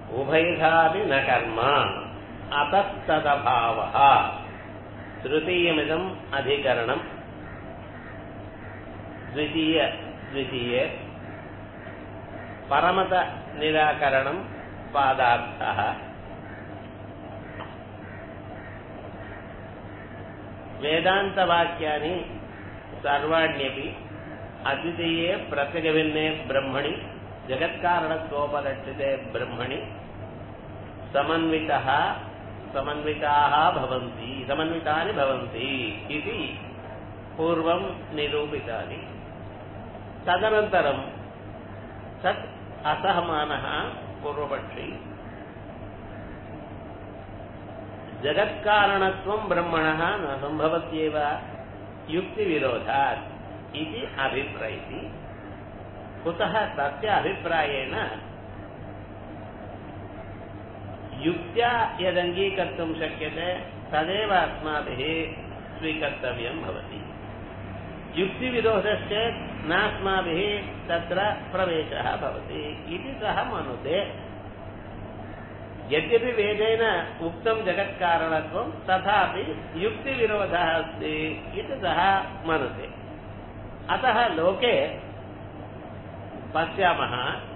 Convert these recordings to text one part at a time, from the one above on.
उभयथापि न कर्म अतस्तदभावः तृतीयमिदम् अधिकरणम् द्वितीय द्वितीये परमतनिराकरणम् पादार्थः वेदान्तवाक्यानि सर्वाण्यपि अद्वितीये प्रत्यगभिन्ने ब्रह्मणि जगत्कारणत्वोपलक्षिते ब्रह्मणि समन्वितः समन्विताः भवन्ति समन्वितानि भवन्ति इति पूर्वं निरूपितानि तदनन्तरं तत् असहमानः पूर्वपक्षी जगत्कारणत्वं ब्रह्मणः न सम्भवत्येव युक्तिविरोधात् इति अभिप्रैति कुतः तस्य अभिप्रायेण युक्त्या यदङ्गीकर्तुं शक्यते तदेव अस्माभिः स्वीकर्तव्यं भवति युक्तिविरोधश्चेत् नास्माभिः तत्र प्रवेशः भवति इति सः मनुते यद्यपि वेदेन उक्तं जगत्कारणत्वं तथापि युक्तिविरोधः अस्ति इति सः मनुते अतः लोके पश्यामः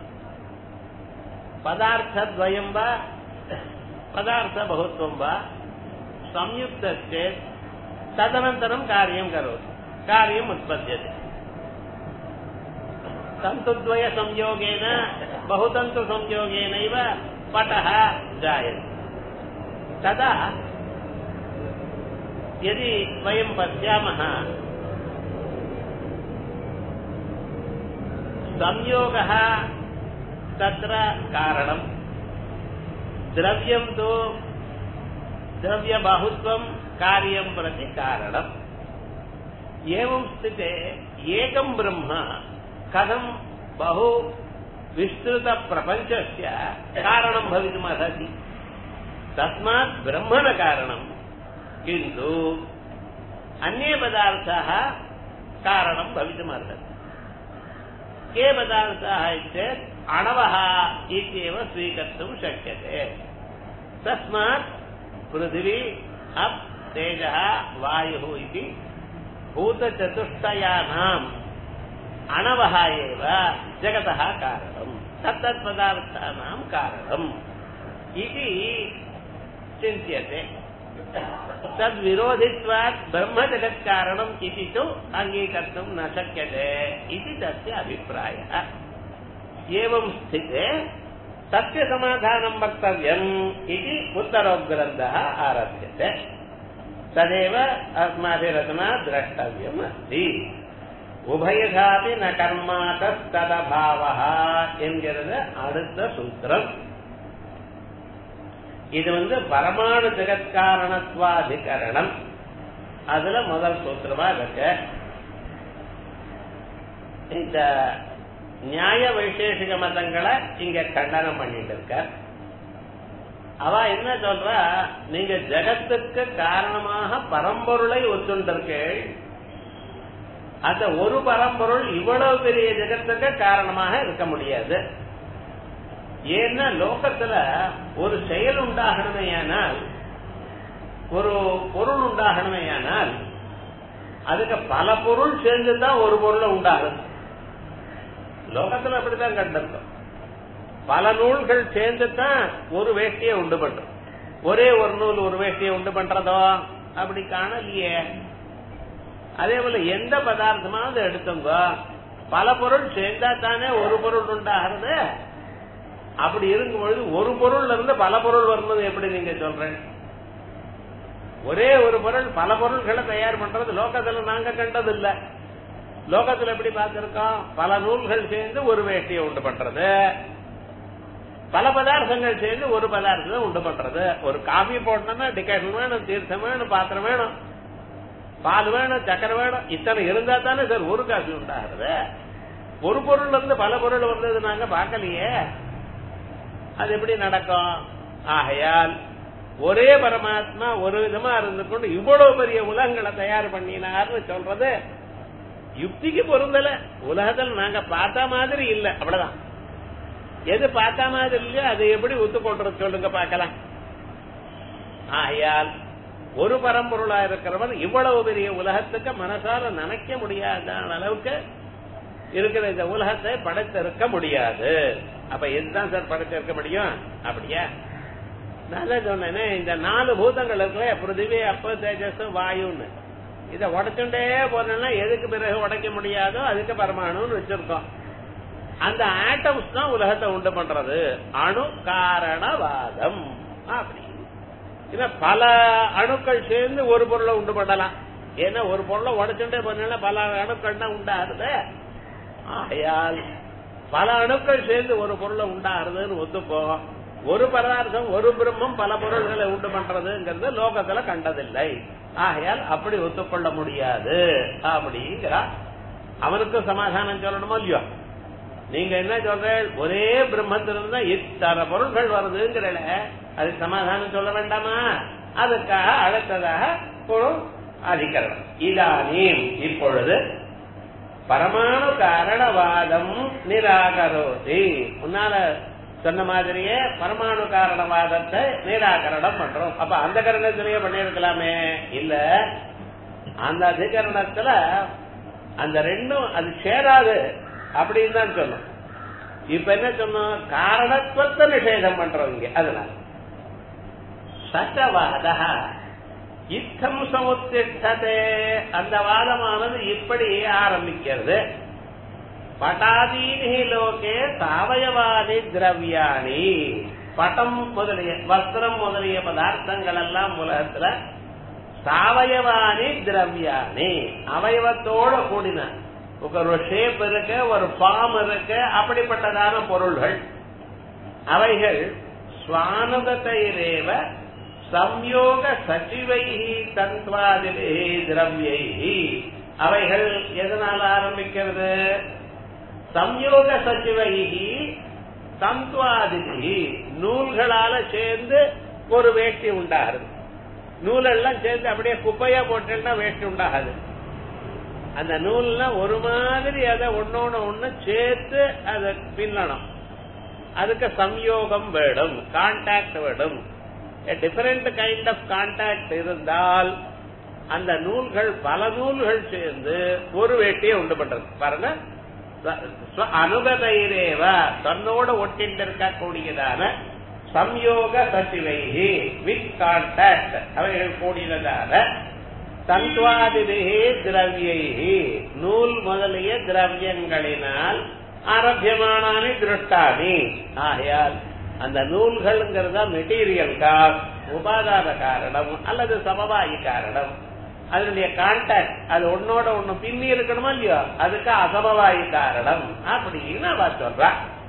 पदार्थद्वयं वा पदार्थबहुत्वं वा संयुक्तश्चेत् तदनन्तरं कार्यं करोति कार्यम् उत्पद्यते तन्तुद्वयसंयोगेन बहुतन्तुसंयोगेनैव पटः जायते तदा यदि वयं पश्यामः संयोगः तत्र कारणं द्रव्यं तु द्रव्यबाहुत्वं कार्यं प्रति कारणम् एवं स्थिते एकं ब्रह्म कथं बहु विस्तृतप्रपञ्चस्य कारणं भवितुमर्हति तस्मात् ब्रह्मण कारणं किन्तु अन्ये पदार्थाः कारणं भवितुमर्हति के पदार्थाः चेत् अणवः इत्येव स्वीकर्तुं शक्यते तस्मात् पृथिवी अप् तेजः वायुः इति भूतचतुष्टयानाम् अणवः एव जगतः कारणम् तत्तत्पदार्थानां कारणम् इति चिन्त्यते तद्विरोधित्वात् ब्रह्मजगत्कारणम् इति तु अङ्गीकर्तुं न शक्यते इति तस्य अभिप्रायः एवं स्थिते तस्य समाधानं वक्तव्यम् इति उत्तरोग्रन्थः आरभ्यते तदेव अस्माभिरधुना द्रष्टव्यम् अस्ति உபயதாபி ந கர்மாத்ததபாவா என்கிறது அடுத்த சூத்திரம் இது வந்து பரமாணு ஜெகத்காரணத்வாதிகரணம் அதுல முதல் சூத்திரமா இருக்கு இந்த நியாய வைசேஷிக மதங்களை இங்க கண்டனம் பண்ணிட்டு இருக்க அவ என்ன சொல்றா நீங்க ஜெகத்துக்கு காரணமாக பரம்பொருளை ஒத்துண்டிருக்கீள் அந்த ஒரு பரம்பொருள் இவ்வளவு பெரிய ஜெகத்துக்கு காரணமாக இருக்க முடியாது ஏன்னா லோகத்துல ஒரு செயல் உண்டாகணுமே ஆனால் ஒரு பொருள் உண்டாகணுமே ஆனால் அதுக்கு பல பொருள் சேர்ந்துதான் ஒரு பொருளை உண்டாகுது லோகத்துல அப்படித்தான் கண்டிருக்கோம் பல நூல்கள் சேர்ந்து தான் ஒரு வேஷ்டியை உண்டு பண்றோம் ஒரே ஒரு நூல் ஒரு வேஷ்டியை உண்டு பண்றதோ அப்படி காணலையே அதே போல எந்த பதார்த்தமாவது எடுத்துங்க பல பொருள் சேர்ந்தா தானே ஒரு பொருள் உண்டாகிறது அப்படி இருக்கும் பொழுது ஒரு பொருள்ல இருந்து பல பொருள் வரும்போது எப்படி நீங்க சொல்றேன் ஒரே ஒரு பொருள் பல பொருள்களை தயார் பண்றது லோகத்துல நாங்க கண்டது இல்ல லோகத்துல எப்படி பார்த்திருக்கோம் பல நூல்கள் சேர்ந்து ஒரு வேஷ்டியை உண்டு பண்றது பல பதார்த்தங்கள் சேர்ந்து ஒரு பதார்த்தத்தை உண்டு பண்றது ஒரு காஃபி போடணும்னா டிகேஷன் வேணும் தீர்த்தம் வேணும் பாத்திரம் வேணும் பால் வேணும் சக்கரை வேணும் இத்தனை இருந்தா தானே சார் ஒரு காசு உண்டாகிறது ஒரு பொருள் இருந்து பல பொருள் வந்தது நாங்க பார்க்கலையே அது எப்படி நடக்கும் ஆகையால் ஒரே பரமாத்மா ஒரு விதமா இருந்து கொண்டு இவ்வளவு பெரிய உலகங்களை தயார் பண்ணினார்னு சொல்றது யுக்திக்கு பொருந்தல உலகத்தில் நாங்க பார்த்த மாதிரி இல்ல அவ்வளவுதான் எது பார்த்தா மாதிரி இல்லையோ அதை எப்படி ஒத்துக்கொள்றது சொல்லுங்க பார்க்கலாம் ஆகையால் ஒரு பரம்பொருளா இருக்கிறவன் இவ்வளவு பெரிய உலகத்துக்கு மனசால நினைக்க முடியாத அளவுக்கு இருக்கிற இந்த உலகத்தை படைத்திருக்க முடியாது அப்ப எதுதான் சார் படைத்திருக்க முடியும் அப்படியா நான் தான் சொன்னேனே இந்த நாலு பூதங்கள் இருக்குல்ல பிருத்திவி அப்ப தேஜஸ் வாயுன்னு இதை உடைச்சுட்டே போனா எதுக்கு பிறகு உடைக்க முடியாதோ அதுக்கு பரமாணுன்னு வச்சிருக்கோம் அந்த ஆட்டம்ஸ் தான் உலகத்தை உண்டு பண்றது அணு காரணவாதம் அப்படி இல்ல பல அணுக்கள் சேர்ந்து ஒரு பொருளை உண்டு பண்ணலாம் ஏன்னா ஒரு பொருளை உடைச்சுட்டே போனா பல அணுக்கள் தான் உண்டாகுது ஆகையால் பல அணுக்கள் சேர்ந்து ஒரு பொருளை உண்டாகிறதுன்னு ஒத்துப்போம் ஒரு பதார்த்தம் ஒரு பிரம்மம் பல பொருள்களை உண்டு பண்றதுங்கிறது லோகத்துல கண்டதில்லை ஆகையால் அப்படி ஒத்துக்கொள்ள முடியாது அப்படிங்கிறா அவனுக்கும் சமாதானம் சொல்லணுமோ இல்லையோ நீங்க என்ன சொல்ற ஒரே பிரம்மத்திலிருந்து இத்தனை பொருள்கள் வருதுங்கிற அதுக்கு சமாதானம் சொல்ல வேண்டாமா அதுக்காக அடுத்ததாக ஒரு அதிகரணம் இதானீம் இப்பொழுது பரமாணு காரணவாதம் நிராகரோதி முன்னால சொன்ன மாதிரியே பரமாணு காரணவாதத்தை நிராகரணம் பண்றோம் அப்ப அந்த கரணத்திலேயே பண்ணிருக்கலாமே இல்ல அந்த அதிகரணத்துல அந்த ரெண்டும் அது சேராது அப்படின்னு தான் சொன்னோம் இப்ப என்ன சொன்னோம் காரணத்துவத்தை நிஷேதம் பண்றோம் இங்க அதனால சட்டவாத இத்தம் சமுத்திட்டதே அந்த வாதமானது இப்படி ஆரம்பிக்கிறது பட்டாதீனி லோகே சாவயவாதி திரவியாணி பட்டம் முதலிய வஸ்திரம் முதலிய பதார்த்தங்கள் எல்லாம் உலகத்துல சாவயவானி திரவியாணி அவயவத்தோட கூடின ஒரு ஷேப் இருக்கு ஒரு ஃபார்ம் இருக்கு அப்படிப்பட்டதான பொருள்கள் அவைகள் சுவானுகத்தைரேவ சம்யோக சச்சிவைஹி தன்வாதிபிஹி திரவியைஹி அவைகள் எதனால ஆரம்பிக்கிறது சம்யோக சச்சிவைஹி தந்த்வாதிபிஹி நூல்களால சேர்ந்து ஒரு வேட்டி உண்டாகுது நூலெல்லாம் சேர்ந்து அப்படியே குப்பையா போட்டேன்னா வேட்டி உண்டாகாது அந்த நூல்லாம் ஒரு மாதிரி அதை ஒன்னோட ஒண்ணு சேர்த்து அதை பின்னணும் அதுக்கு சம்யோகம் வேணும் கான்டாக்ட் வேணும் டிஃபரெண்ட் கைண்ட் ஆஃப் கான்டாக்ட் இருந்தால் அந்த நூல்கள் பல நூல்கள் சேர்ந்து ஒரு வேட்டியை உண்டு பண்றது பாருங்க அனுகதைரேவ தன்னோட ஒட்டிட்டு இருக்கக்கூடியதான சம்யோக சசிவைகி வித் கான்டாக்ட் அவைகள் கூடியதான தந்த்வாதிபிகி திரவியைகி நூல் முதலிய திரவியங்களினால் ஆரம்பியமானி திருஷ்டானி ஆகையால் அந்த நூல்கள்ங்கிறத மெட்டீரியல் காஸ்ட் உபாதான காரணம் அல்லது சமவாயி காரணம் அதனுடைய கான்டாக்ட் அது ஒன்னோட ஒண்ணு பின்னி இருக்கணுமா இல்லையோ அதுக்கு அசமவாயி காரணம் அப்படின்னு அவ சொல்றா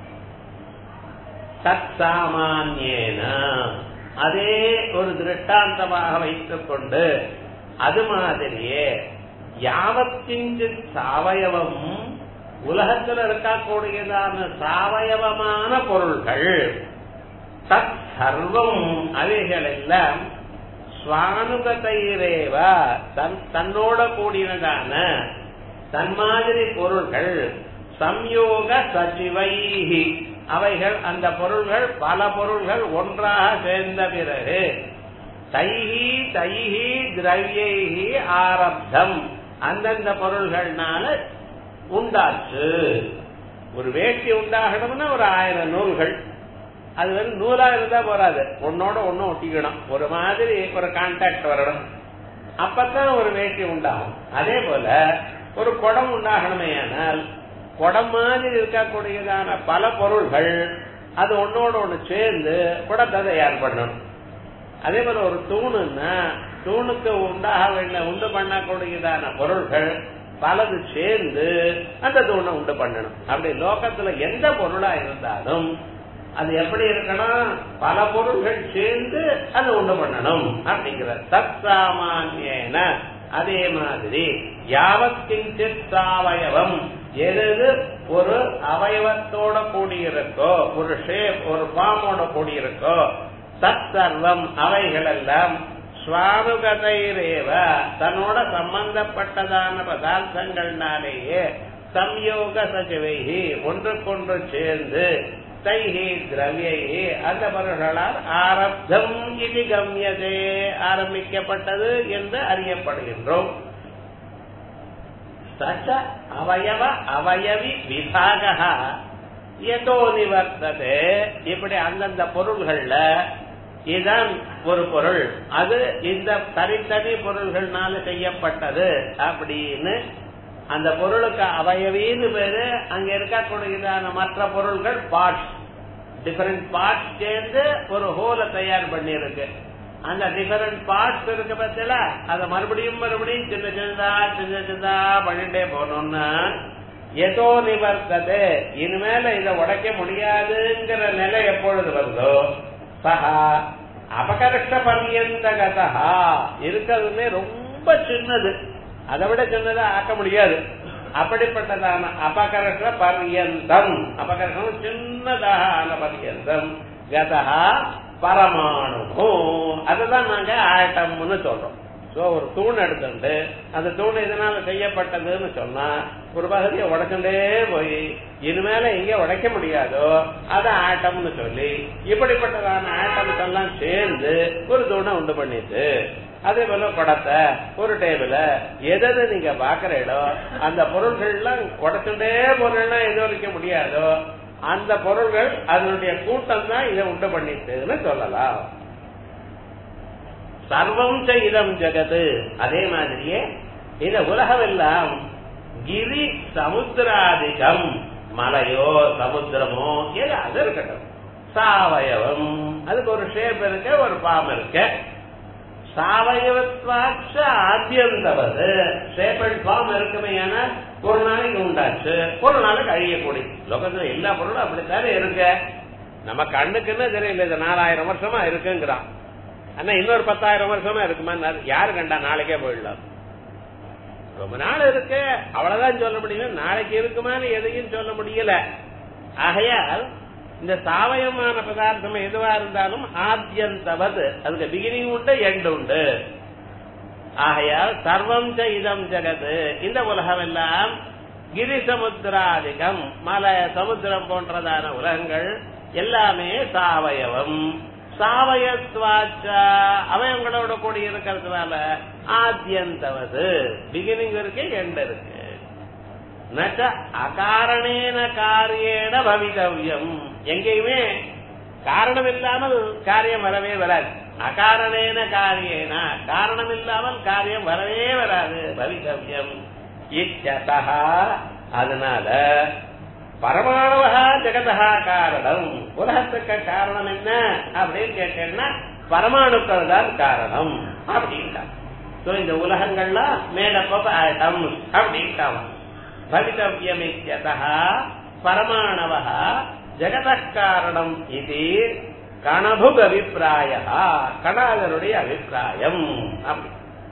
தத் சாமானியேன அதே ஒரு திருஷ்டாந்தமாக வைத்துக் கொண்டு அது மாதிரியே யாவத்தின் சாவயவம் உலகத்தில் இருக்கக்கூடியதான சாவயவமான பொருள்கள் தத் சர்வம் அவைகள் எல்லாம் சுவானுகதைரேவ தன் தன்னோட கூடியதான தன் மாதிரி பொருள்கள் சம்யோக சச்சிவைஹி அவைகள் அந்த பொருள்கள் பல பொருள்கள் ஒன்றாக சேர்ந்த பிறகு தைஹி தைஹி திரவியைஹி ஆரப்தம் அந்தந்த பொருள்கள்னால உண்டாச்சு ஒரு வேட்டி உண்டாகணும்னா ஒரு ஆயிரம் நூல்கள் அது வந்து நூலா இருந்தா போறாது ஒன்னோட ஒன்னு ஒட்டிக்கணும் ஒரு மாதிரி ஒரு கான்டாக்ட் வரணும் அப்பதான் ஒரு வேட்டி உண்டாகும் அதே போல ஒரு குடம் உண்டாகணுமே ஆனால் குடம் மாதிரி இருக்கக்கூடியதான பல பொருள்கள் அது ஒன்னோட ஒண்ணு சேர்ந்து குடத்தை தயார் பண்ணணும் அதே போல ஒரு தூணுன்னா தூணுக்கு உண்டாக வேண்டிய உண்டு பண்ணக்கூடியதான பொருள்கள் பலது சேர்ந்து அந்த தூணை உண்டு பண்ணணும் அப்படி லோகத்துல எந்த பொருளா இருந்தாலும் அது எப்படி இருக்கணும் பல பொருள்கள் சேர்ந்து அது உண்டு பண்ணணும் அப்படிங்கிற தத் சாமானியன அதே மாதிரி யாவத்தின் சாவயவம் எது ஒரு அவயவத்தோட கூடியிருக்கோ ஒரு ஷேப் ஒரு ஃபார்மோட கூடியிருக்கோ தத் சர்வம் அவைகள் எல்லாம் சுவானுகதைரேவ தன்னோட சம்பந்தப்பட்டதான பதார்த்தங்கள்னாலேயே சம்யோக சஜவைகி ஒன்றுக்கொன்று சேர்ந்து தைஹி திரவியை அந்த பொருள்களால் ஆரப்தம் இது கம்யதே ஆரம்பிக்கப்பட்டது என்று அறியப்படுகின்றோம் சச்ச அவயவ அவயவி விபாக எதோ நிவர்த்ததே இப்படி அந்தந்த பொருள்கள்ல இதான் ஒரு பொருள் அது இந்த தனித்தனி பொருள்கள்னால செய்யப்பட்டது அப்படின்னு அந்த பொருளுக்கு அவயவின்னு பேரு அங்க இருக்கக்கூடியதான மற்ற பொருள்கள் பார்ட்ஸ் டிஃபரெண்ட் பார்ட்ஸ் சேர்ந்து ஒரு ஹோலை தயார் பண்ணியிருக்கு அந்த டிஃபரெண்ட் பார்ட்ஸ் இருக்கு பத்தில அத மறுபடியும் மறுபடியும் சின்ன சின்னதா சின்ன சின்னதா பண்ணிட்டே போனோம்னா ஏதோ நிவர்த்தது இனிமேல இதை உடைக்க முடியாதுங்கிற நிலை எப்பொழுது வருதோ சஹா அபகர்ஷ பர்யந்த கதா இருக்கிறதுமே ரொம்ப சின்னது அதை விட சின்னதா ஆக்க முடியாது அப்படிப்பட்டதான அபகர்ஷ பர்யந்தம் அபகர்ஷம் சின்னதாக ஆன பர்யந்தம் கதா பரமாணு அதுதான் நாங்க ஆட்டம்னு சொல்றோம் சோ ஒரு தூண் எடுத்துட்டு அந்த தூண் இதனால செய்யப்பட்டதுன்னு சொன்னா ஒரு பகுதியை உடைச்சுட்டே போய் இனிமேல எங்க உடைக்க முடியாதோ அத ஆட்டம்னு சொல்லி இப்படிப்பட்டதான ஆட்டம்ஸ் எல்லாம் சேர்ந்து ஒரு தூணை உண்டு பண்ணிட்டு அதே போல குடத்தை ஒரு டேபிள எதை நீங்க பாக்குறீங்களோ அந்த பொருள்கள்லாம் உடைச்சுட்டே பொருள்லாம் எது வரைக்க முடியாதோ அந்த பொருள்கள் அதனுடைய கூட்டம் தான் இதை உண்டு பண்ணிட்டுன்னு சொல்லலாம் சர்வம் இதம் ஜெகது அதே மாதிரியே இந்த உலகம் எல்லாம் கிரி சமுத்திராதிகம் மலையோ சமுத்திரமோ ஏதோ அது இருக்கட்டும் சாவயவம் அதுக்கு ஒரு ஷேப் இருக்கு ஒரு பாம் இருக்கு சாவயவத்வாட்ச ஆத்தியந்தவது ஷேப் அண்ட் ஃபார்ம் இருக்குமே ஏன்னா ஒரு நாளைக்கு உண்டாச்சு ஒரு நாளைக்கு அழியக்கூடிய லோகத்துல எல்லா பொருளும் அப்படித்தானே இருக்கு நம்ம கண்ணுக்குன்னு தெரியல இது நாலாயிரம் வருஷமா இருக்குங்கிறான் ஆனா இன்னொரு பத்தாயிரம் வருஷமா இருக்குமா யாரு கண்டா நாளைக்கே போயிடலாம் ரொம்ப நாள் இருக்கு அவ்வளவுதான் சொல்ல முடியும் நாளைக்கு இருக்குமான்னு எதையும் சொல்ல முடியல ஆகையால் இந்த சாவயமான பதார்த்தம் எதுவா இருந்தாலும் ஆத்தியந்தவது அதுக்கு பிகினிங் உண்டு எண்டு உண்டு ஆகையால் சர்வம் இதம் ஜெகது இந்த உலகம் எல்லாம் கிரி சமுத்திராதிகம் மலை சமுத்திரம் போன்றதான உலகங்கள் எல்லாமே சாவயவம் சாவயத்வாச்ச அவயங்களோட கூடி இருக்கிறதுனால ஆத்தியந்தவது பிகினிங் இருக்கு எண்ட் இருக்கு நச்ச அகாரணேன காரியேன பவிதவ்யம் எங்கேயுமே காரணம் இல்லாமல் காரியம் வரவே வராது அகாரணேன காரியேன காரணம் இல்லாமல் காரியம் வரவே வராது பவிதவ்யம் இச்சதா அதனால பரமாணவகா ஜெகதா காரணம் உலகத்துக்கு காரணம் என்ன அப்படின்னு கேட்டேன்னா பரமாணுக்கள் தான் காரணம் அப்படின்ட்டா இந்த உலகங்கள்லாம் மேடப்ப ஆட்டம் அப்படின்ட்டான் பவிதவியமித்யதா பரமாணவः ஜெகதः காரணம் இது கணபுக் அபிப்பிராய கணாதருடைய அபிப்பிராயம் அப்படி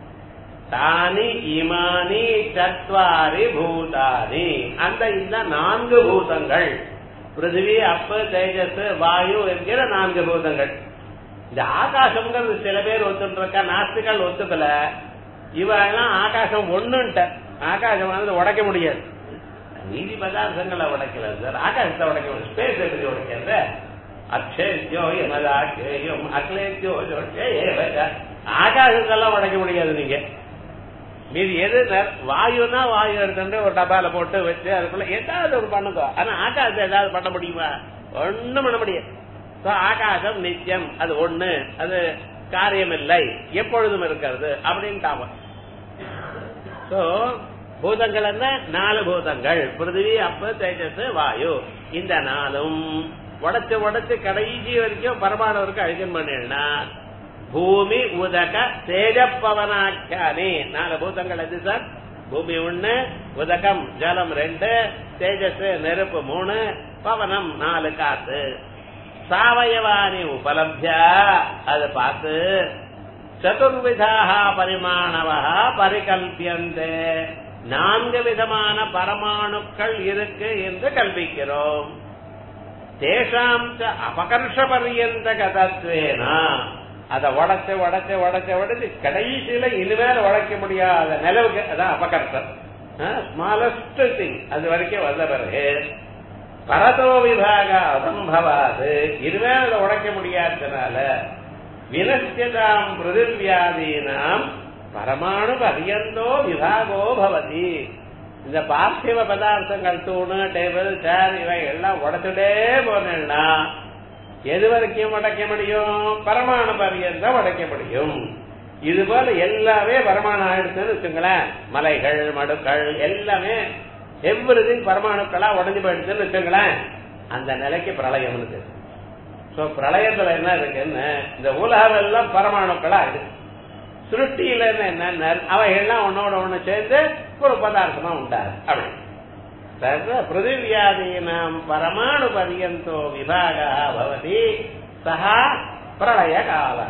தானி இமானி சத்வாரி பூதானி அந்த இந்த நான்கு பூதங்கள் பிருத்திவி அப்பு தேஜஸ் வாயு என்கிற நான்கு பூதங்கள் இந்த ஆகாசம்ங்கிறது சில பேர் ஒத்துருக்கா நாஸ்திகள் ஒத்துக்கல இவெல்லாம் ஆகாசம் ஒண்ணுன்ட்ட ஆகாசம் உடைக்க முடியாது நீதி பதார்த்தங்களை உடைக்கல சார் ஆகாசத்தை உடைக்க முடியும் ஸ்பேஸ் எப்படி உடைக்கிறது அக்ஷேத்தியோ எமதாக்கியம் அக்லேத்தியோ ஆகாசத்தெல்லாம் உடைக்க முடியாது நீங்க மீதி எது வாயுனா வாயு எடுத்துட்டு ஒரு டப்பால போட்டு வச்சு அதுக்குள்ள ஏதாவது ஒரு பண்ணுங்க ஆனா ஆகாசத்தை ஏதாவது பண்ண முடியுமா ஒண்ணும் பண்ண முடியாது ஆகாசம் நித்தியம் அது ஒண்ணு அது காரியம் இல்லை எப்பொழுதும் இருக்கிறது அப்படின்ட்டாங்க சோ பூதங்கள் என்ன நாலு பூதங்கள் பிருத்திவி அப்ப தேஜஸ் வாயு இந்த நாளும் உடச்சு உடச்சு கடைசி வரைக்கும் பரமானவருக்கு அழிக்கன் பண்ணினா பூமி உதக தேஜப்பவனாக்கியானி நாலு பூதங்கள் எது சார் பூமி ஒண்ணு உதகம் ஜலம் ரெண்டு தேஜஸ் நெருப்பு மூணு பவனம் நாலு காத்து சாவயவானி உபலப்திய அதை பார்த்து சதுர்விதாக பரிமாணவா பரிகல்பியந்தே நான்கு விதமான பரமாணுக்கள் இருக்கு என்று கல்பிக்கிறோம் தேசாம் அபகர்ஷ பரியந்த கதத்வேனா அதை உடச்சு உடச்சு உடச்சு உடச்சு கடைசியில இனிமேல உடைக்க முடியாத நிலவுக்கு அதான் அபகர்ஷம் ஸ்மாலஸ்ட் திங் அது வரைக்கும் வந்த பிறகு பரதோ விபாக அசம்பவாது இதுவே அதை உடைக்க முடியாததுனால வினசியதாம் பிருதிவியாதீனாம் பரமாணு பரியந்தோ விபாகோ பவதி இந்த பார்த்திவ பதார்த்தங்கள் தூணு டேபிள் சேர் இவை எல்லாம் உடைச்சுட்டே போனா எது வரைக்கும் உடைக்க முடியும் பரமாணு பரியந்தம் உடைக்க முடியும் இது போல எல்லாமே பரமாணு ஆயிடுச்சுன்னு வச்சுங்களேன் மலைகள் மடுக்கள் எல்லாமே எவ்ரிதிங் பரமாணுக்களா உடஞ்சு போயிடுச்சுன்னு வச்சுங்களேன் அந்த நிலைக்கு பிரளயம் இருக்கு சோ பிரளயத்துல என்ன இருக்குன்னு இந்த உலகம் எல்லாம் பரமாணுக்களா இருக்கு சுருட்டியில என்ன அவைகள்லாம் ஒன்னோட ஒண்ணு சேர்ந்து ஒரு பதார்த்தமா உண்டாரு அப்படி சர்வ பிருதிவியாதீனாம் பரமாணு பரியந்தோ விபாகா பவதி சஹா பிரளய காலா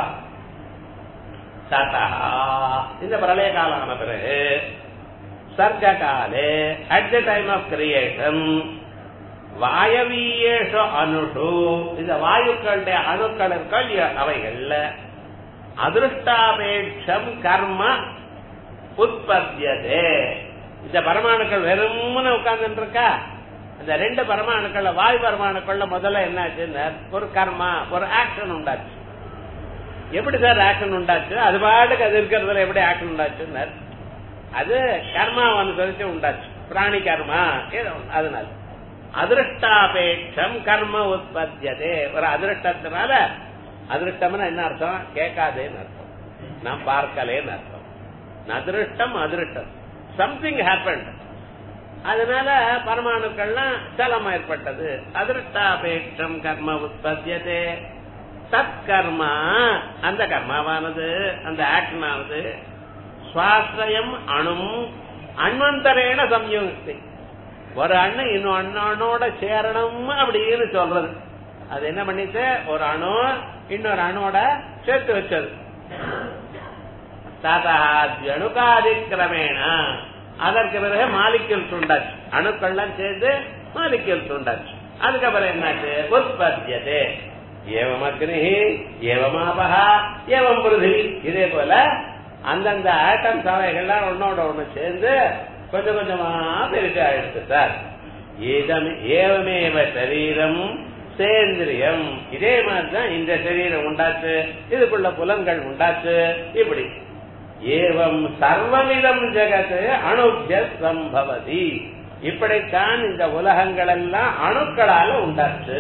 ததா இந்த பிரளய காலம் ஆன பிறகு சர்க்க காலே at the time of creation வாயவீயேஷு அணுஷு இந்த வாயுக்களுடைய அணுக்கள் இருக்கல் அவைகள்ல அதிருஷ்டாபேட்சம் கர்ம உற்பத்தியதே இந்த பரமாணுக்கள் வெறும்னு உட்கார்ந்து இருக்கா இந்த ரெண்டு பரமாணுக்கள்ல வாயு பரமாணுக்கள்ல முதல்ல என்னாச்சுன்னு ஒரு கர்மா ஒரு ஆக்ஷன் உண்டாச்சு எப்படி சார் ஆக்ஷன் உண்டாச்சு அது பாட்டுக்கு அது இருக்கிறதுல எப்படி ஆக்ஷன் உண்டாச்சுன்னு அது கர்மா அனுசரிச்சு உண்டாச்சு பிராணி கர்மா ஏதோ அதனால அதிருஷ்டாபேட்சம் கர்ம உற்பத்தியதே ஒரு அதிருஷ்டத்தினால அதிருஷ்டம்னா என்ன அர்த்தம் கேட்காதேன்னு அர்த்தம் நான் பார்க்கலேன்னு அர்த்தம் அதிருஷ்டம் அதிருஷ்டம் சம்திங் ஹேப்பன் அதனால பரமாணுக்கள்லாம் சலம் ஏற்பட்டது அதிருஷ்டாபேட்சம் கர்ம உற்பத்தியதே தத் கர்மா அந்த கர்மாவானது அந்த ஆக்ஷன் ஆனது சுவாசிரயம் அணும் அண்வந்தரேன சம்யோகித்து ஒரு அண்ணன் இன்னும் அண்ணனோட சேரணும் அப்படின்னு சொல்றது அது என்ன பண்ணிச்சு ஒரு அணு இன்னொரு அணுவோட சேர்த்து வச்சது அணுகாதிக்கிரமேண அதற்கு பிறகு மாலிக்கல் துண்டாச்சு அணுக்கள்லாம் சேர்ந்து மாலிக்கல் துண்டாச்சு அதுக்கப்புறம் என்னாச்சு உற்பத்தியதே ஏவம் அக்னி ஏவம் ஆபகா ஏவம் பிருதிவி இதே போல அந்தந்த ஆட்டம் சவைகள்லாம் ஒன்னோட ஒண்ணு சேர்ந்து கொஞ்சம் கொஞ்சமா பெருசா ஆயிடுச்சு சார் ஏவமேவ சரீரம் சேந்திரியம் இதே மாதிரிதான் இந்த சரீரம் உண்டாச்சு இதுக்குள்ள புலன்கள் உண்டாச்சு இப்படி ஏவம் சர்வவிதம் ஜெகத்து அணுஜ சம்பவதி இப்படித்தான் இந்த உலகங்கள் எல்லாம் அணுக்களால உண்டாச்சு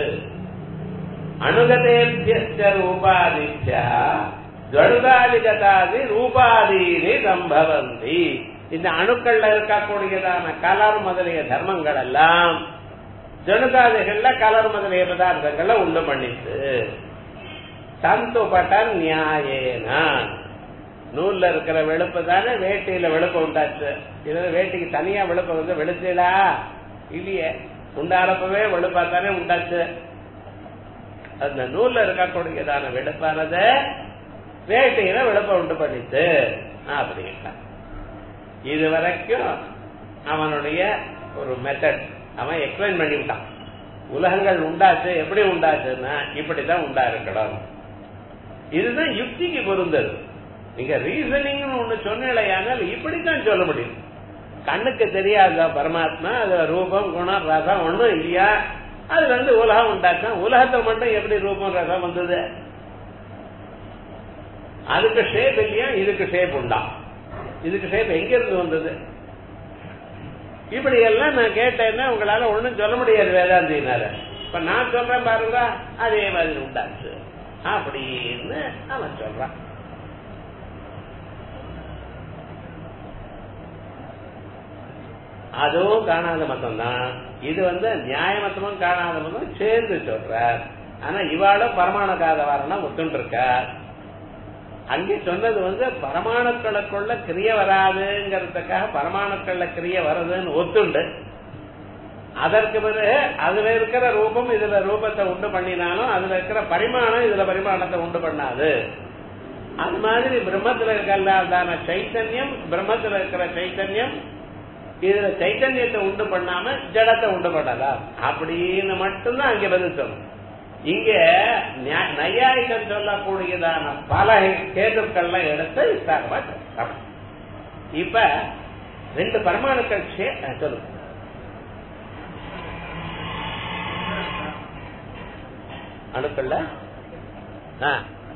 அணுகதேபிய ரூபாதித்யா ஜடுதாதிகதாதி ரூபாதீனி சம்பவந்தி இந்த அணுக்கள்ல இருக்கக்கூடியதான கலர் முதலிய தர்மங்கள் எல்லாம் ஜனுதாதிகள்ல கலர் முதலிய பதார்த்தங்களை உண்டு பண்ணிட்டு தந்து பட்டன் நியாயேன நூல்ல இருக்கிற வெளுப்பு தானே வேட்டியில வெளுப்பு உண்டாச்சு இதுல வேட்டிக்கு தனியா வெளுப்பு வந்து வெளுச்சலா இல்லையே உண்டாரப்பவே வெளுப்பா தானே உண்டாச்சு அந்த நூல்ல இருக்கக்கூடியதான வெளுப்பானத வேட்டையில விளப்ப உண்டு பண்ணிட்டு அப்படின்னா இது வரைக்கும் அவனுடைய ஒரு மெத்தட் அவன் எக்ஸ்பிளைன் பண்ணிவிட்டான் உலகங்கள் உண்டாச்சு எப்படி உண்டாச்சுன்னா இப்படிதான் உண்டா இருக்கணும் இதுதான் யுக்திக்கு பொருந்தது நீங்க ரீசனிங் ஒண்ணு சொன்னீங்களேயானால் இப்படித்தான் சொல்ல முடியும் கண்ணுக்கு தெரியாத பரமாத்மா அது ரூபம் குணம் ரசம் ஒண்ணும் இல்லையா அது வந்து உலகம் உண்டாச்சா உலகத்தை மட்டும் எப்படி ரூபம் ரசம் வந்தது அதுக்கு ஷேப் இல்லையா இதுக்கு ஷேப் உண்டா இதுக்கு ஷேப் எங்க இருந்து வந்தது இப்படி எல்லாம் நான் கேட்டேன்னா உங்களால ஒண்ணும் சொல்ல முடியாது வேதாந்தினால இப்ப நான் சொல்றேன் பாருங்க அதே மாதிரி உண்டாச்சு அப்படின்னு அவன் சொல்றான் அதுவும் காணாத மதம் தான் இது வந்து நியாய மத்தமும் காணாத மதம் சேர்ந்து சொல்றார் ஆனா இவாளும் பரமாணக்காத வாரணம் ஒத்துண்டு இருக்கா அங்கே சொன்னது வந்து பரமாணுக்களுக்குள்ள கிரிய வராதுங்கிறதுக்காக பரமாணுக்கள்ல கிரிய வருதுன்னு ஒத்துண்டு அதற்கு பிறகு அதுல இருக்கிற ரூபம் இதுல ரூபத்தை உண்டு பண்ணினாலும் அதுல இருக்கிற பரிமாணம் இதுல பரிமாணத்தை உண்டு பண்ணாது அது மாதிரி பிரம்மத்துல இருக்கிறதான சைத்தன்யம் பிரம்மத்துல இருக்கிற சைத்தன்யம் இதுல சைத்தன்யத்தை உண்டு பண்ணாம ஜடத்தை உண்டு பண்ணலாம் அப்படின்னு மட்டும்தான் அங்க பதில் சொல்லணும் இங்க நையாயிகம் சொல்லக்கூடியதான பல கேதுக்கள்லாம் எடுத்து விஸ்தாரமா சொல்றோம். இப்ப ரெண்டு பரமாணுக்கள் சே- சொல்லுங்க அணுக்கள்ல ஆ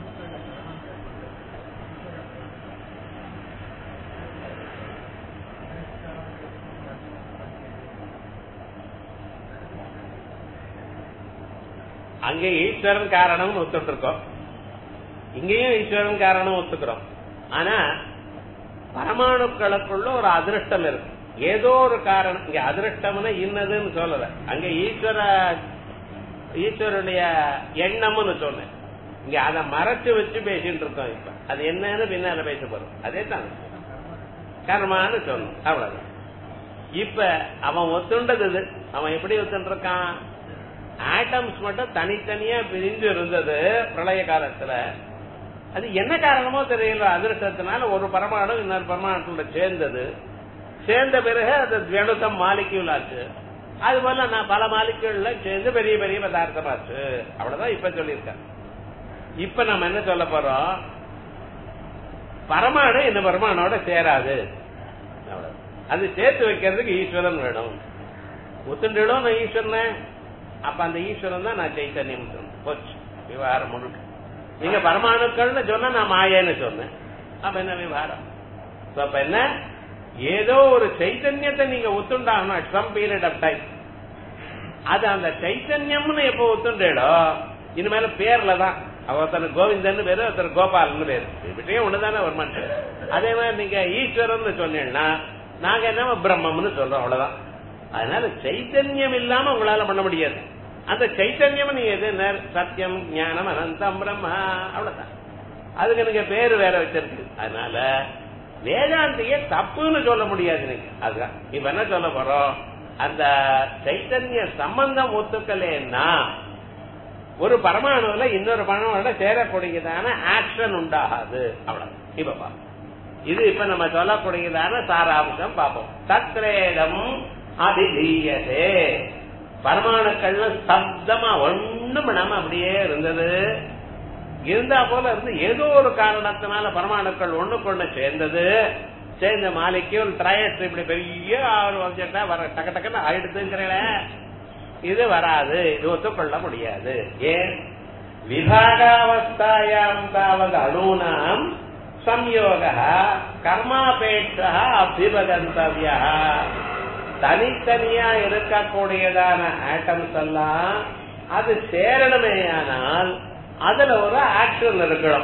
அங்கே ஈஸ்வரன் காரணம் ஒத்துட்டு இருக்கோம் இங்கேயும் ஈஸ்வரன் காரணம் ஒத்துக்கிறோம் ஆனா பரமாணுக்களுக்குள்ள ஒரு அதிருஷ்டம் இருக்கு ஏதோ ஒரு காரணம் இங்க அதிருஷ்டம்னு இன்னதுன்னு சொல்லல அங்க ஈஸ்வர ஈஸ்வருடைய எண்ணம்னு சொன்னேன் இங்க அதை மறைச்சு வச்சு பேசிட்டு இருக்கோம் இப்ப அது என்னன்னு பின்னால பேச போறோம் அதே தான் கர்மான்னு சொல்லணும் அவ்வளவுதான் இப்ப அவன் ஒத்துண்டது இது அவன் எப்படி ஒத்துட்டு இருக்கான் ஆட்டம்ஸ் மட்டும் தனித்தனியா பிரிஞ்சு இருந்தது பிரளய காலத்துல அது என்ன காரணமோ தெரியல அதிர்ஷ்டத்தினால ஒரு பரமாணு இன்னொரு பரமாணத்தோட சேர்ந்தது சேர்ந்த பிறகு அது திவனுதம் மாலிக்யூல் ஆச்சு அது போல நான் பல மாலிக்யூல்ல சேர்ந்து பெரிய பெரிய பதார்த்தமாச்சு அவ்வளவுதான் இப்ப சொல்லியிருக்கேன் இப்ப நம்ம என்ன சொல்ல போறோம் பரமாணு இந்த பரமானோட சேராது அவ்வளவு அது சேர்த்து வைக்கிறதுக்கு ஈஸ்வரன் வேணும் ஒத்துண்டிடும் நான் ஈஸ்வரனை அப்ப அந்த ஈஸ்வரன் தான் நான் சைத்தன்யம் சொன்னேன் போச்சு விவகாரம் முழுக்க நீங்க பரமாணுக்கள்னு சொன்னா நான் மாயேன்னு சொன்னேன் அப்ப என்ன விவகாரம் அப்ப என்ன ஏதோ ஒரு சைத்தன்யத்தை நீங்க ஒத்துண்டாகணும் at some period of time அது அந்த சைத்தன்யம்னு எப்ப ஒத்துண்டேடோ இனிமேல பேர்ல தான் ஒருத்தர் கோவிந்தன் பேரு ஒருத்தர் கோபால்னு பேரு இப்படியே ஒண்ணுதானே வருமான் அதே மாதிரி நீங்க ஈஸ்வரன் சொன்னீங்கன்னா நாங்க என்ன பிரம்மம்னு சொல்றோம் அவ்வளவுதான் அதனால சைத்தன்யம் இல்லாம உங்களால பண்ண முடியாது அந்த சைத்தன்யம் நீங்க எது சத்தியம் ஞானம் அனந்தம் பிரம்மா அவ்வளவுதான் அதுக்கு நீங்க பேரு வேற வச்சிருக்கு அதனால வேதாந்திய தப்புன்னு சொல்ல முடியாது நீங்க அதுதான் இப்ப என்ன சொல்ல போறோம் அந்த சைத்தன்ய சம்பந்தம் ஒத்துக்கலைன்னா ஒரு பரமாணுல இன்னொரு பரமானோட சேரக்கூடியதான ஆக்ஷன் உண்டாகாது அவ்வளவு இப்ப பா இது இப்ப நம்ம சொல்லக்கூடியதான சாராம்சம் பார்ப்போம் தத்ரேடம் அபிதீயதே பரமாணுக்கள்ல சப்தமா ஒண்ணும் பண்ணாம அப்படியே இருந்தது இருந்தா போல இருந்து ஏதோ ஒரு காரணத்தினால பரமாணுக்கள் ஒண்ணுக்கு சேர்ந்தது சேர்ந்த மாலிக்யூல் ட்ரையட்ஸ் இப்படி பெரிய ஆறு object-ஆ வர டக்க டக்குன்னு ஆயிடுதுங்கிறல இது வராது இது ஒத்துக்கொள்ள முடியாது ஏன் விபாகாவஸ்தாயாம் தாவது அணூனாம் சம்யோக கர்மாபேட்ச அபிபகந்தவிய தனித்தனியா இருக்கக்கூடியதான ஆட்டம்ஸ் எல்லாம் அது சேரணுமேயானால் அதுல ஒரு ஆக்ஷன் இருக்கணும்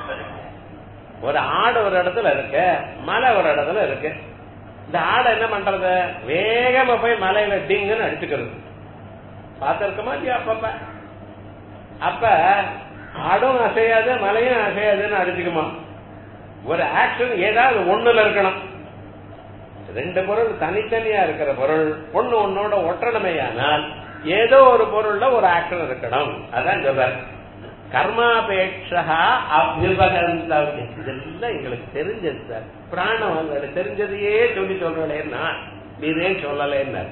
ஒரு ஆடு ஒரு இடத்துல இருக்கு மலை ஒரு இடத்துல இருக்கு இந்த ஆடை என்ன பண்றது வேகமா போய் மலையில டிங்குன்னு அடிச்சுக்கிறது பார்த்திருக்கோமா இல்லையா அப்பப்ப அப்ப ஆடும் அசையாது மலையும் அசையாதுன்னு அடிச்சுக்குமா ஒரு ஆக்ஷன் ஏதாவது ஒண்ணுல இருக்கணும் ரெண்டு பொருள் தனித்தனியா இருக்கிற பொருள் ஒண்ணு ஒன்னோட ஒற்றணுமையானால் ஏதோ ஒரு பொருள்ல ஒரு ஆக்ஷன் இருக்கணும் அதான் சொல்றாரு கர்மாபேட்சா அபியுபகந்தவியம் இதெல்லாம் எங்களுக்கு தெரிஞ்சது சார் பிராணம் உங்களுக்கு தெரிஞ்சதையே சொல்லி சொல்றேன்னா இதே சொல்லலேன்னு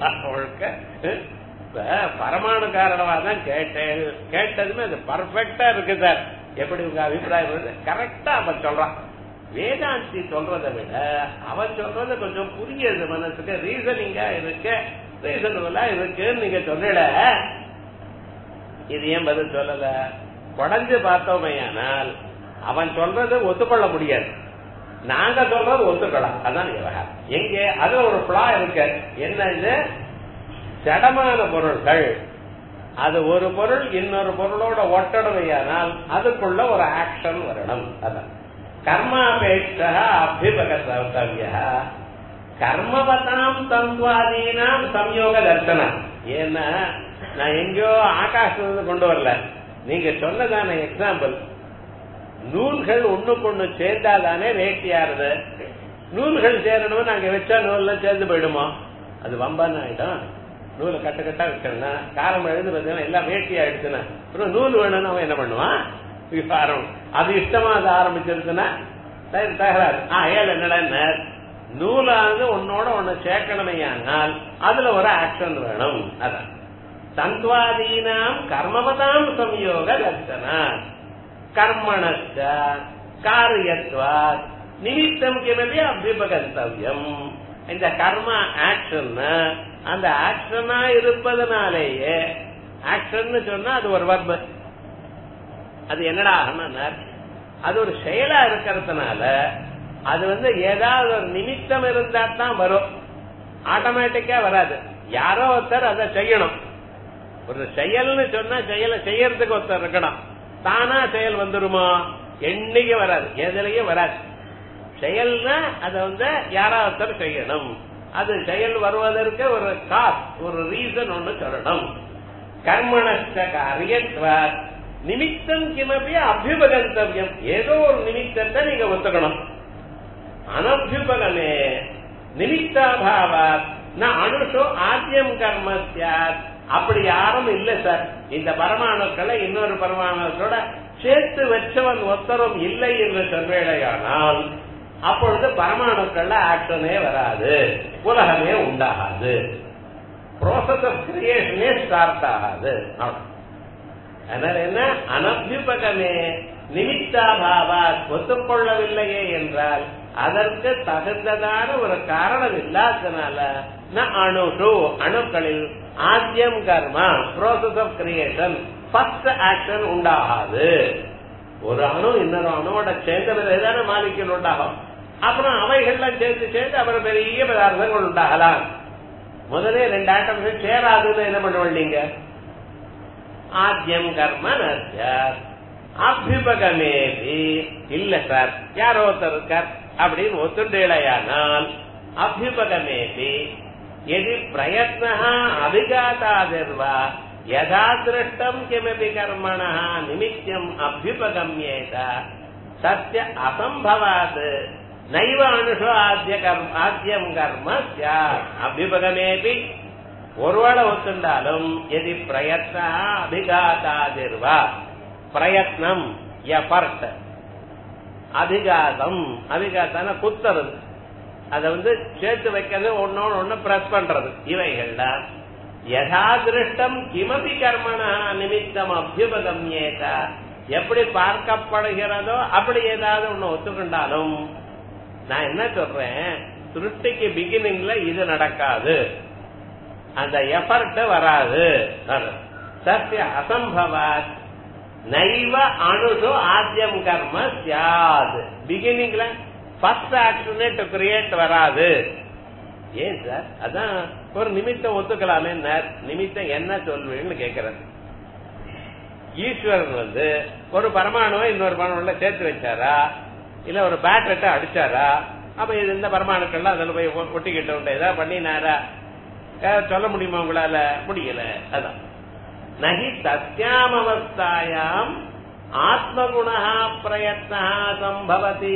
இப்ப பரமாணு காரணமா தான் கேட்டேன் கேட்டதுமே அது பர்ஃபெக்டா இருக்கு சார் எப்படி உங்க அபிப்பிராயம் கரெக்டா அவன் சொல்றான் வேதாந்தி சொல்றதை விட அவன் சொல்றது கொஞ்சம் புரியுது மனசுக்கு ரீசனிங்கா இருக்கு ரீசனபிளா இருக்குன்னு நீங்க சொல்லல இது ஏன் பதில் சொல்லல குடஞ்சு பார்த்தோமையானால் அவன் சொல்றது ஒத்துக்கொள்ள முடியாது நாங்க சொல்றது ஒத்துக்கலாம் அதான் விவகாரம் எங்கே அது ஒரு பிளா இருக்கு என்ன இது ஜடமான பொருள்கள் அது ஒரு பொருள் இன்னொரு பொருளோட ஒட்டடுமையானால் அதுக்குள்ள ஒரு ஆக்ஷன் வரணும் அதான் கர்மாபேட்ச அபிபகத்தவிய கர்மபதாம் தந்த்வாதீனாம் சம்யோக தர்சனம் ஏன்னா நான் எங்கேயோ ஆகாசத்துல கொண்டு வரல நீங்க சொன்னதான எக்ஸாம்பிள் நூல்கள் ஒண்ணுக்கு ஒண்ணு சேர்ந்தாதானே வேட்டியாருது நூல்கள் சேரணும் நாங்க வச்சா நூல்ல சேர்ந்து போயிடுமா அது வம்பான்னு ஆயிடும் நூலை கட்ட கட்டா வச்சோம்னா காலம் எழுந்து பார்த்தீங்கன்னா எல்லாம் வேட்டி ஆயிடுச்சுன்னா அப்புறம் நூல் வேணும்னு அவன் என்ன பண்ணுவான் விசாரம் அது இஷ்டமா அது ஆரம்பிச்சிருச்சுன்னா சரி தகராறு ஆ ஏழு என்னடா நூலானது உன்னோட ஒண்ணு சேர்க்கணுமையானால் அதுல ஒரு ஆக்ஷன் வேணும் அதான் தந்த்வாதீனாம் கர்மபதாம் சம்யோக லட்சணா கர்மணச்ச காரியத்வா நிமித்தம் கிமவே அபிபகந்தவியம் இந்த கர்ம ஆக்ஷன் அந்த ஆக்ஷனா இருப்பதனாலேயே ஆக்ஷன் சொன்னா அது ஒரு வர்பு அது என்னடா ஆகணும்னா அது ஒரு செயலா இருக்கிறதுனால அது வந்து ஏதாவது ஒரு நிமித்தம் இருந்தா தான் வரும் ஆட்டோமேட்டிக்கா வராது யாரோ ஒருத்தர் அதை செய்யணும் ஒரு செயல்னு சொன்னா செயலை செய்யறதுக்கு ஒருத்தர் இருக்கணும் தானா செயல் வந்துருமா என்னைக்கு வராது எதுலயும் வராது செயல்னா அதை வந்து யாரோ ஒருத்தர் செய்யணும் அது செயல் வருவதற்கு ஒரு காஸ் ஒரு ரீசன் ஒண்ணு சொல்லணும் கர்மணஸ்ட காரியத்வார் நிமித்தம் கிமப்பி அபியுபகந்தவியம் ஏதோ ஒரு நிமித்தத்தை நீங்க ஒத்துக்கணும் அனபியுபகமே நிமித்தாபாவாத் நான் அனுஷோ ஆத்தியம் கர்ம சாத் அப்படி யாரும் இல்ல சார் இந்த பரமாணுக்களை இன்னொரு பரமாணுக்களோட சேர்த்து வச்சவன் ஒத்தரும் இல்லை என்று சொல்வேடையானால் அப்பொழுது பரமாணுக்கள்ல ஆக்ஷனே வராது உலகமே உண்டாகாது ப்ராசஸ் ஆஃப் கிரியேஷனே ஸ்டார்ட் ஆகாது அதனால என்ன அனபியுபகமே நிமித்தாபாவா ஒத்துக்கொள்ளவில்லையே என்றால் அதற்கு தகுந்ததான ஒரு காரணம் இல்லாதனால அணுஷு அணுக்களில் ஆத்தியம் கர்மா process of creation first action உண்டாகாது ஒரு அணு இன்னொரு அணுவோட சேர்ந்த பிறகுதான மாலிக்கல் உண்டாகும் அப்புறம் அவைகள்லாம் சேர்த்து சேர்த்து அப்புறம் பெரிய பதார்த்தங்கள் உண்டாகலாம் முதலே ரெண்டு ஆட்டம் சேராதுன்னு என்ன பண்ணுவோம் நீங்க ஆத்தியம் கர்ம நர்ஜார் அபியுபகமேபி இல்ல சார் யாரோ ஒருத்தர் இருக்கார் அப்படின்னு ஒத்துண்டேளையானால் அபியுபகமேபி எதி பிரயத்ன அபிகாதாதிர்வா யதா திருஷ்டம் கிமபி கர்மண நிமித்தம் அபியுபகமியேத சத்திய அசம்பவாத் நைவ அனுஷோ ஆத்திய கர்ம ஆத்தியம் கர்ம சார் அபியுபகமேபி ஒருவேளை ஒத்துண்டாலும் எதி பிரயத்ன அபிகாதாதிர்வா பிரயத்னம் எஃபர்ட் அதிகாதம் அதிகாத்தான குத்துறது அத வந்து சேர்த்து வைக்கிறது ஒன்னொன்னு ஒண்ணு பிரஸ் பண்றது இவைகள்ல யதாதிருஷ்டம் கிமபி கர்மணா நிமித்தம் அபியுபகம்யேத எப்படி பார்க்கப்படுகிறதோ அப்படி ஏதாவது ஒண்ணு ஒத்துக்கொண்டாலும் நான் என்ன சொல்றேன் சிருஷ்டிக்கு பிகினிங்ல இது நடக்காது அந்த எஃபர்ட் வராது சத்திய அசம்பவாத் நைவ அணுஷு ஆத்தியம் கர்ம சியாது பிகினிங்ல ஃபர்ஸ்ட் ஆக்ஷனே டு கிரியேட் வராது ஏன் சார் அதான் ஒரு நிமித்தம் ஒத்துக்கலாமே நிமித்தம் என்ன சொல்வீங்கன்னு கேக்குறது ஈஸ்வரன் வந்து ஒரு பரமாணுவை இன்னொரு பரமாணுல சேர்த்து வச்சாரா இல்ல ஒரு பேட்டர்ட்ட அடிச்சாரா அப்ப இது இந்த பரமாணுக்கள்லாம் அதுல போய் ஒட்டிக்கிட்டு உண்டு ஏதாவது பண்ணினாரா சொல்ல முடியுமா உங்களால முடியல அதான் நகி தஸ்யாமவஸ்தாயாம் ஆத்மகுண பிரயத்ன சம்பவதி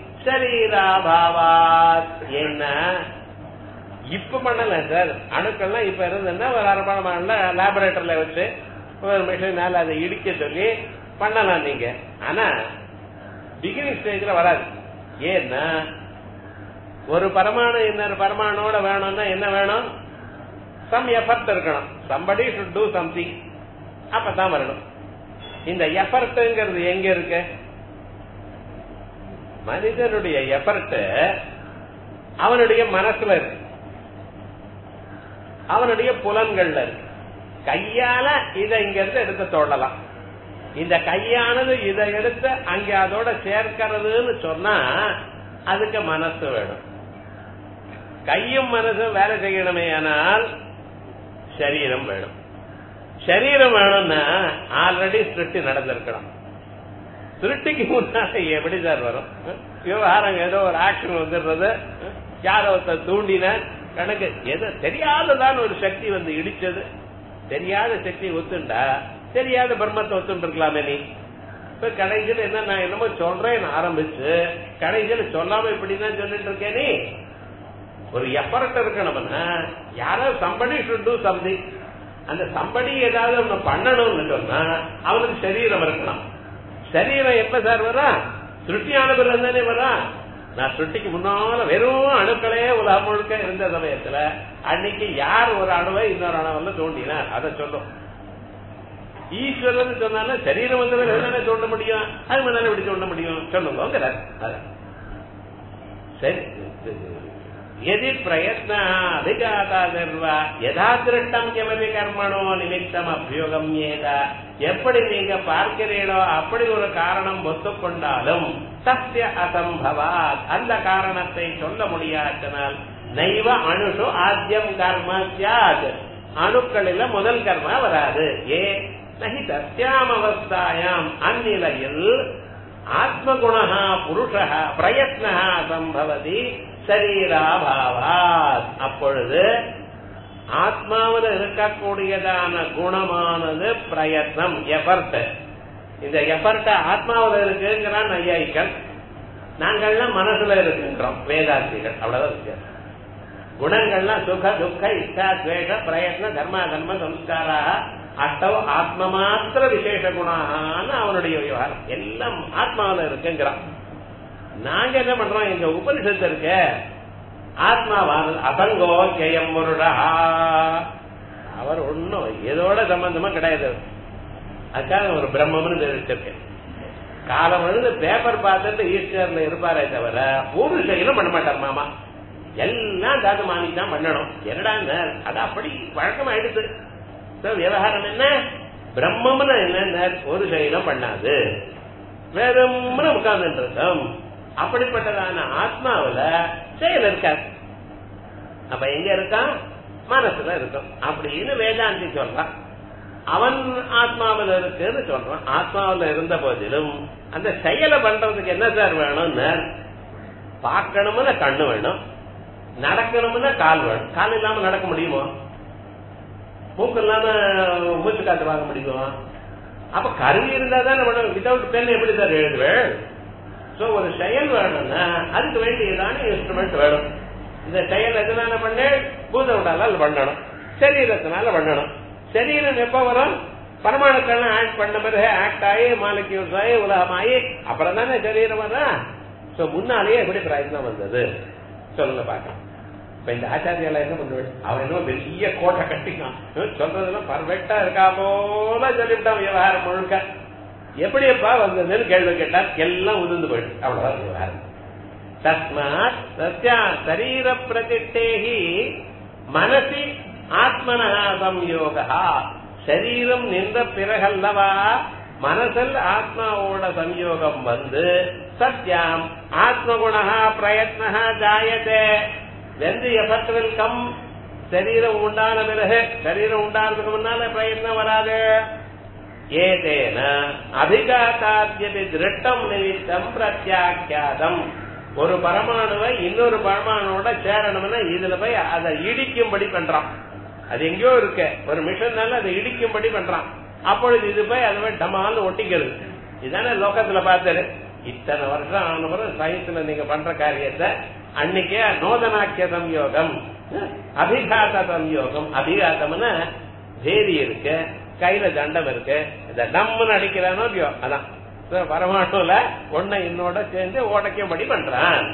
சரீராபாவாத் என்ன இப்ப பண்ணல சார் அணுக்கள்லாம் இப்ப இருந்ததுன்னா ஒரு அரபாணமான லேபரேட்டரியில வச்சு ஒரு மிஷினால அதை இடிக்க சொல்லி பண்ணலாம் நீங்க ஆனா பிகினிங் ஸ்டேஜ்ல வராது ஏன்னா ஒரு பரமாணு இன்னொரு பரமானோட வேணும்னா என்ன வேணும் சம் எஃபர்ட் இருக்கணும் சம்படி ஷுட் டூ சம்திங் அப்பதான் வரணும் இந்த எஃபர்ட்ங்கிறது எங்க இருக்கு மனிதனுடைய எஃபர்ட் அவனுடைய மனசுல இருக்கு அவனுடைய புலன்கள்ல இருக்கு கையால இதை இங்க இருந்து எடுத்து தொடலாம் இந்த கையானது இதை எடுத்து அங்க அதோட சேர்க்கிறதுன்னு சொன்னா அதுக்கு மனசு வேணும் கையும் மனசும் வேலை செய்யணுமே ஆனால் சரீரம் வேணும் சரீரம் வேணும்னா ஆல்ரெடி சிருஷ்டி நடந்திருக்கணும் சிருஷ்டிக்கு முன்னாடி எப்படி சார் வரும் விவகாரம் ஏதோ ஒரு ஆக்ஷன் வந்துடுறது யாரோ ஒருத்தர் தூண்டின கணக்கு எது தெரியாததான் ஒரு சக்தி வந்து இடிச்சது தெரியாத சக்தி ஒத்துண்டா தெரியாத பிரம்மத்தை ஒத்துண்டு இருக்கலாமே நீ இப்ப கடைசியில் என்ன நான் என்னமோ சொல்றேன் ஆரம்பிச்சு கடைசியில் சொல்லாம இப்படிதான் சொல்லிட்டு இருக்கேன் நீ ஒரு எஃபர்ட் இருக்கணும்னா யாரோ சம்படி ஷுட் டூ சம்திங் அந்த சம்படி ஏதாவது ஒண்ணு பண்ணணும்னு சொன்னா அவனுக்கு சரீரம் இருக்கணும் சரீரம் எப்ப சார் வரா சுருட்டியான பிறகு தானே வரா நான் சுட்டிக்கு முன்னால வெறும் அணுக்களே உலகம் முழுக்க இருந்த சமயத்துல அன்னைக்கு யார் ஒரு அணுவை இன்னொரு அணுவல்ல தோண்டினார் அதை சொல்லும் ஈஸ்வரன் சொன்னாலும் சரீரம் வந்தவர் என்னென்ன தோண்ட முடியும் அது முன்னால இப்படி தோண்ட முடியும் சொல்லுங்க சரி எதி பிரயத்ன அபிகாதா சர்வா யதா திருஷ்டம் எமபி கர்மணோ நிமித்தம் அபியோகம் ஏதா எப்படி நீங்க பார்க்கிறீர்களோ அப்படி ஒரு காரணம் ஒத்துக்கொண்டாலும் சத்திய அசம்பவாத் அந்த காரணத்தை சொல்ல முடியாதனால் நைவ அணுஷு ஆத்தியம் கர்ம சியாத் அணுக்களில முதல் கர்மா வராது ஏ நகி தஸ்யாம் அவஸ்தாயாம் அந்நிலையில் ஆத்மகுணா புருஷ பிரயத்ன சம்பவதி சரீராபாவாத் அப்பொழுது ஆத்மாவில் இருக்கக்கூடியதான குணமானது பிரயத்னம் எஃபர்ட் இந்த எஃபர்ட் ஆத்மாவில் இருக்குங்கிறான் ஐயாயிக்கள் நாங்கள்லாம் மனசுல இருக்குன்றோம் வேதாந்திகள் அவ்வளவுதான் வித்தியாசம் குணங்கள்லாம் சுக துக்க இஷ்டா துவேஷ பிரயத்ன தர்ம தர்ம சம்ஸ்காரா அட்டவ ஆத்ம மாத்திர விசேஷ குணான்னு அவனுடைய விவகாரம் எல்லாம் ஆத்மாவில இருக்குங்கிறான் நாங்க என்ன பண்றோம் எங்க உபனிஷத்து இருக்க ஆத்மாவானது அசங்கோ ஜெயம் முருடா அவர் ஒன்னும் இதோட சம்பந்தமா கிடையாது அதுக்காக ஒரு பிரம்மம்னு தெரிவிச்சிருக்கேன் காலம் வந்து பேப்பர் பார்த்துட்டு ஈஸ்டர்ல இருப்பாரே தவிர ஒரு செயலும் பண்ண மாட்டார் மாமா எல்லாம் தாத்து மாணிக்கு தான் பண்ணணும் என்னடா அது அப்படி வழக்கமாயிடுது விவகாரம் என்ன பிரம்மம்னு என்ன ஒரு செயலும் பண்ணாது வெறும்னு உட்கார்ந்து இருக்கோம் அப்படிப்பட்டதான ஆத்மாவில செயல் இருக்காது அப்ப எங்க இருக்கான் மனசுல இருக்கும் அப்படின்னு வேதாந்தி சொல்றான் அவன் ஆத்மாவில் இருக்குன்னு சொல்றான் ஆத்மாவில் இருந்த போதிலும் அந்த செயலை பண்றதுக்கு என்ன சார் வேணும்னு பார்க்கணும்னு கண்ணு வேணும் நடக்கணும்னா கால் வேணும் கால் இல்லாம நடக்க முடியுமா மூக்கு இல்லாம மூச்சு காத்து வாங்க முடியுமா அப்ப கருவி இருந்தா தான் வித்தவுட் பென் எப்படி சார் எழுதுவேன் சோ ஒரு செயல் வேணும்னா அதுக்கு வேண்டியதான இன்ஸ்ட்ருமெண்ட் வேணும் இந்த செயல் எதனால பண்ண பூதவிடாலால் பண்ணணும் சரீரத்தினால பண்ணணும் சரீரம் எப்ப வரும் பரமாணுக்கள்லாம் ஆக்ட் பண்ண பிறகு ஆக்ட் ஆகி மாலிக்யூல்ஸ் ஆகி உலகமாயி அப்புறம் தானே சரீரம் வரா சோ முன்னாலேயே எப்படி பிரயத்னம் வந்தது சொல்லுங்க பாக்கலாம் இப்ப இந்த ஆச்சாரியால என்ன பண்ணுவேன் அவன் என்ன பெரிய கோட்டை கட்டிக்கான் சொல்றதெல்லாம் பர்ஃபெக்டா இருக்கா போல சொல்லிவிட்டான் விவகாரம் முழுக்க எப்படியப்பா வந்ததுன்னு கேள்வி கேட்டால் எல்லாம் உதிர்ந்து போயிடுச்சு அவ்வளவுதான் விவகாரம் தஸ்மாத் சத்யா சரீர பிரதிஷ்டேகி மனசி ஆத்மனா சம்யோகா சரீரம் நின்ற பிறகல்லவா மனசில் ஆத்மாவோட சம்யோகம் வந்து சத்யாம் ஆத்மகுணா பிரயத்ன ஜாயதே வெந்து எஃபர்ட் வில் கம் சரீரம் உண்டான பிறகு சரீரம் உண்டானதுக்கு முன்னால பிரயத்னம் வராது ஏதேன அபிகாத்தாத்தியபி திருட்டம் நிமித்தம் பிரத்யாக்கியாதம் ஒரு பரமாணுவை இன்னொரு பரமாணுவோட சேரணும்னா இதுல போய் அதை இடிக்கும்படி பண்றான் அது எங்கேயோ இருக்க ஒரு மிஷன்னால அதை இடிக்கும்படி பண்றான் அப்பொழுது இது போய் அது போய் டமால் ஒட்டிக்கிறது இதுதானே லோகத்துல பார்த்தது இத்தனை வருஷம் ஆன பிறகு சயின்ஸ்ல நீங்க பண்ற காரியத்தை அன்னைக்கே நோதனாக்கிய சம்யோகம் அபிகாத சம்யோகம் அபிகாத்தம்னா பேதி இருக்கு கையில தண்டம் இருக்கு இந்த டம்னு அடிக்கிறானோ இல்லையோ அதான் பரமாணுல ஒன்ன இன்னோட சேர்ந்து உடைக்கும்படி பண்றான்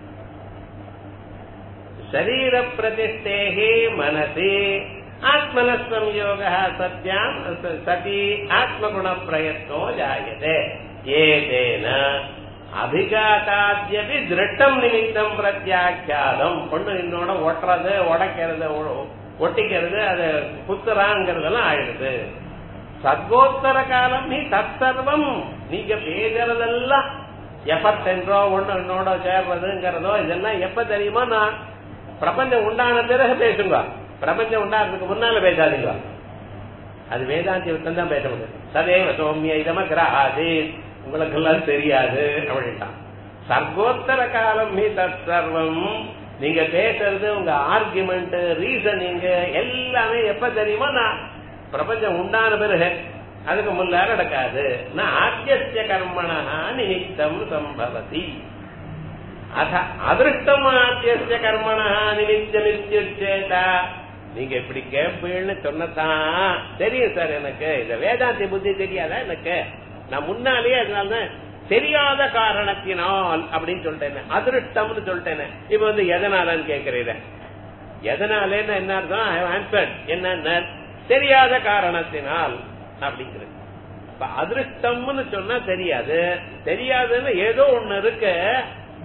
சரீர பிரதிஷ்டேகி மனசி ஆத்மன சம்யோக சத்யாம் சதி ஆத்மகுண பிரயத்னோ ஜாயதே ஏதேன அபிகாத்தாத்யபி திருட்டம் நிமித்தம் பிரத்யாக்கியாதம் பொண்ணு இன்னோட ஒட்டுறது உடைக்கிறது ஒட்டிக்கிறது அது குத்துறாங்கிறதெல்லாம் ஆயிடுது சத்கோத்தர காலம் நீ தற்சர்வம் நீங்க பேசுறதெல்லாம் எஃபர்ட் என்றோ ஒண்ணு என்னோட சேர்றதுங்கிறதோ இதெல்லாம் எப்ப தெரியுமா நான் பிரபஞ்சம் உண்டான பிறகு பேசுங்க பிரபஞ்சம் உண்டானதுக்கு முன்னால பேசாதீங்க அது வேதாந்தி விட்டம் தான் பேச முடியும் சதேவ சோமிய இதம கிரகாது உங்களுக்கு எல்லாம் தெரியாது அப்படின்ட்டான் சர்வோத்தர காலம் மீ தற்சர்வம் நீங்க பேசுறது உங்க ஆர்குமெண்ட் ரீசனிங் எல்லாமே எப்ப தெரியுமா நான் பிரபஞ்சம் உண்டான பிறகு அதுக்கு முன்னால நடக்காது நான் ஆத்தியசிய கர்மணா நிமித்தம் சம்பவதி அத அதிருஷ்டம் ஆத்தியசிய கர்மணா நிமித்தமித்யுச்சேதா நீங்க இப்படி கேட்பீங்கன்னு சொன்னதான் தெரியும் சார் எனக்கு இந்த வேதாந்தி புத்தி தெரியாதா எனக்கு நான் முன்னாலேயே அதனாலதான் தெரியாத காரணத்தினால் அப்படின்னு சொல்லிட்டேன் அதிருஷ்டம்னு சொல்லிட்டேன் இப்ப வந்து எதனாலன்னு கேக்குறீங்க எதனாலேன்னு என்ன அர்த்தம் ஆன்சர் என்ன தெரியாத காரணத்தினால் அப்படிங்கிறது இப்ப அதிருஷ்டம்னு சொன்னா தெரியாது தெரியாதுன்னு ஏதோ ஒண்ணு இருக்கு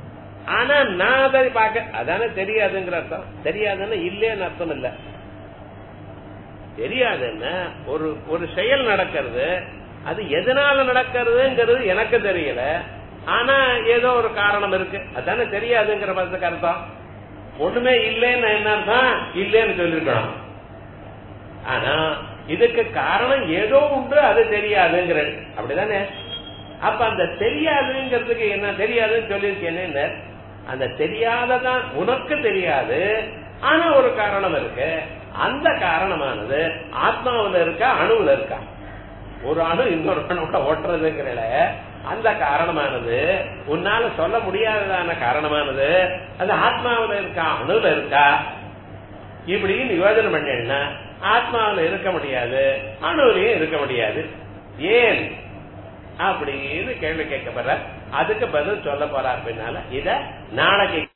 ஆனா நான் அதை பார்க்க அதானே தெரியாதுங்கிற அர்த்தம் தெரியாதுன்னு இல்லேன்னு அர்த்தம் இல்ல தெரியாதுன்னா ஒரு ஒரு செயல் நடக்கிறது அது எதனால நடக்கிறதுங்கிறது எனக்கு தெரியல ஆனா ஏதோ ஒரு காரணம் இருக்கு அதானே தெரியாதுங்கிற பதத்துக்கு அர்த்தம் ஒண்ணுமே இல்லைன்னு என்ன அர்த்தம் இல்லைன்னு சொல்லிருக்கணும் ஆனா இதுக்கு காரணம் ஏதோ உண்டு அது தெரியாதுங்கிற அப்படிதானே அப்ப அந்த தெரியாதுங்கிறதுக்கு என்ன தெரியாதுன்னு சொல்லியிருக்கேன்னு அந்த தெரியாததான் உனக்கு தெரியாது ஆனா ஒரு காரணம் இருக்கு அந்த காரணமானது ஆத்மாவுல இருக்கா அணுவுல இருக்கா ஒரு அணு இன்னொரு அணுவோட ஓட்டுறதுங்கிற அந்த காரணமானது உன்னால சொல்ல முடியாததான காரணமானது அது ஆத்மாவுல இருக்கா அணுல இருக்கா இப்படின்னு யோஜனை பண்ணா ஆத்மாவில இருக்க முடியாது அணுவிலையும் இருக்க முடியாது ஏன் அப்படின்னு கேள்வி கேட்கப்படுற அதுக்கு பதில் சொல்ல போறார் பின்னால இத நாளைக்கு